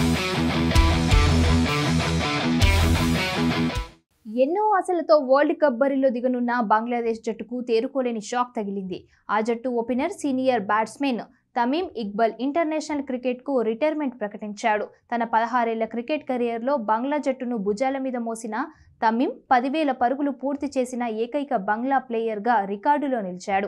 ఎన్నో ఆశలతో world cup బరిలో దిగనున్న బంగ్లాదేశ్ జట్టుకు తేరుకోలేని షాక్ తగిలింది ఆ జట్టు opener senior batsmen Tamim Iqbal international క్రికెట్కు రిటైర్మెంట్ ప్రకటించాడు తన పదహారేళ్ల క్రికెట్ కెరియర్లో బంగ్లా జట్టును భుజాల మీద మోసిన తమీమ్ పదివేల పరుగులు పూర్తి చేసిన ఏకైక బంగ్లా ప్లేయర్గా రికార్డులో నిలిచాడు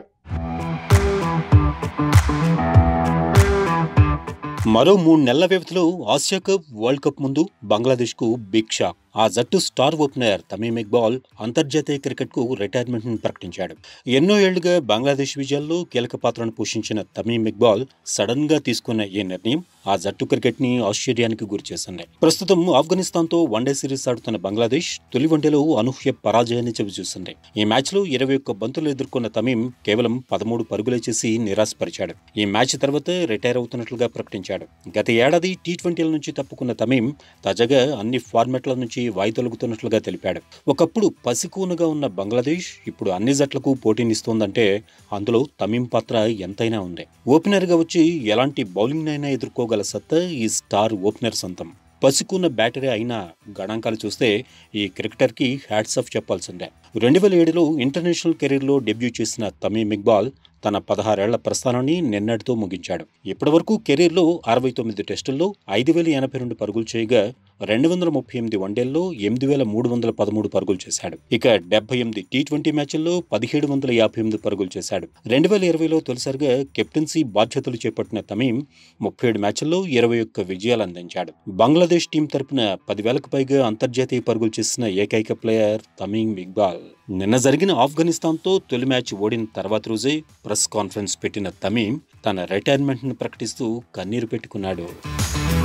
మరో మూడు నెలల వ్యవధిలో ఆసియా కప్ వరల్డ్ కప్ ముందు బంగ్లాదేశ్కు బిగ్ షాక్ ఆ జట్టు స్టార్ ఓపెనర్ తమీమ్ ఇక్బాల్ అంతర్జాతీయ క్రికెట్కు రిటైర్మెంట్ను ప్రకటించాడు ఎన్నో ఏళ్లుగా బంగ్లాదేశ్ విజయాల్లో కీలక పాత్రను పోషించిన తమీమ్ ఇక్బాల్ సడన్ గా తీసుకున్న ఈ నిర్ణయం ఆ జట్టు క్రికెట్ ని ఆశ్చర్యానికి గురిచేసింది ప్రస్తుతం ఆఫ్ఘనిస్తాన్తో వన్డే సిరీస్ ఆడుతున్న బంగ్లాదేశ్ తొలి వన్డేలో అనూహ్య పరాజయాన్ని చవిచూసింది ఈ మ్యాచ్లో ఇరవై ఒక్క బంతులు ఎదుర్కొన్న తమీమ్ కేవలం పదమూడు పరుగులే చేసి నిరాశపరిచాడు ఈ మ్యాచ్ తర్వాత రిటైర్ అవుతున్నట్లుగా ప్రకటించాడు గత ఏడాది టీ ట్వంటీల నుంచి తప్పుకున్న తమీమ్ తాజాగా అన్ని ఫార్మాట్ల నుంచి వాయితొలుగుతున్నట్లుగా తెలిపాడు ఒకప్పుడు పసికూనగా ఉన్న బంగ్లాదేశ్ ఇప్పుడు అన్ని జట్లకు పోటీనిస్తోందంటే అందులో తమీం పాత్ర ఎంతైనా ఉంది ఓపెనర్గా వచ్చి ఎలాంటి బౌలింగ్ అయినా ఎదుర్కోగల సత్తా ఈ స్టార్ ఓపెనర్ సొంతం పసికూన బ్యాటరీ అయినా గణాంకాలు చూస్తే ఈ క్రికెటర్కి హ్యాట్స్ ఆఫ్ చెప్పాల్సిందే రెండు వేల ఏడులో ఇంటర్నేషనల్ కెరీర్లో డెబ్యూ చేసిన తమీమ్ ఇక్బాల్ తన పదహారేళ్ల ప్రస్థానాన్ని నిన్నటితో ముగించాడు ఇప్పటివరకు కెరీర్లో అరవై తొమ్మిది టెస్టుల్లో ఐదు వేల ఎనభై రెండు పరుగులు చేయగా రెండు వందల ముప్పై ఎనిమిది వన్డేల్లో ఎనిమిది వేల మూడు వందల పదమూడు పరుగులు చేశాడు ఇక డెబ్బై ఎనిమిది టీ ట్వంటీ మ్యాచ్ల్లో పదిహేడు వందల యాభై ఎనిమిది పరుగులు చేశాడు రెండు వేల ఇరవైలో తొలిసారిగా కెప్టెన్సీ బాధ్యతలు చేపట్టిన తమీం ముప్పై ఏడు మ్యాచ్ల్లో ఇరవై ఒక్క విజయాలు అందించాడు బంగ్లాదేశ్ టీం తరపున పదివేలకు పైగా అంతర్జాతీయ పరుగులు చేసిన ఏకైక ప్లేయర్ తమీం ఇక్బాల్ నిన్న జరిగిన ఆఫ్ఘనిస్తాన్తో తొలి మ్యాచ్ ఓడిన తర్వాత రోజే ప్రెస్ కాన్ఫరెన్స్ పెట్టిన తమీం తన రిటైర్మెంట్ను ప్రకటిస్తూ కన్నీరు పెట్టుకున్నాడు